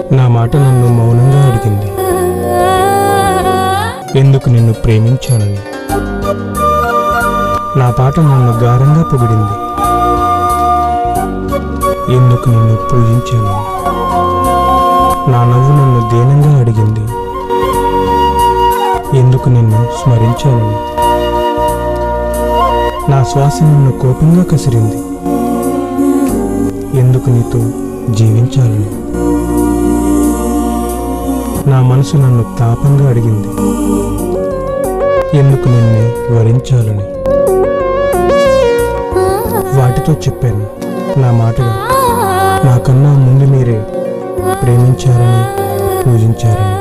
నా మాట నన్ను మౌనంగా అడిగింది ఎందుకు నిన్ను ప్రేమించానని నా పాట నన్ను గారంగా పొగిడింది ఎందుకు నిన్ను పూజించానని నా నవ్వు నన్ను దీనంగా అడిగింది ఎందుకు నిన్ను స్మరించానని నా శ్వాస నన్ను కోపంగా కసిరింది ఎందుకు నీతో జీవించాలని నా మనసు నన్ను తాపంగా అడిగింది ఎందుకు నిన్నే వరించాలని వాటితో చెప్పాను నా మాటగా నాకన్నా ముందు మీరే ప్రేమించారని పూజించారని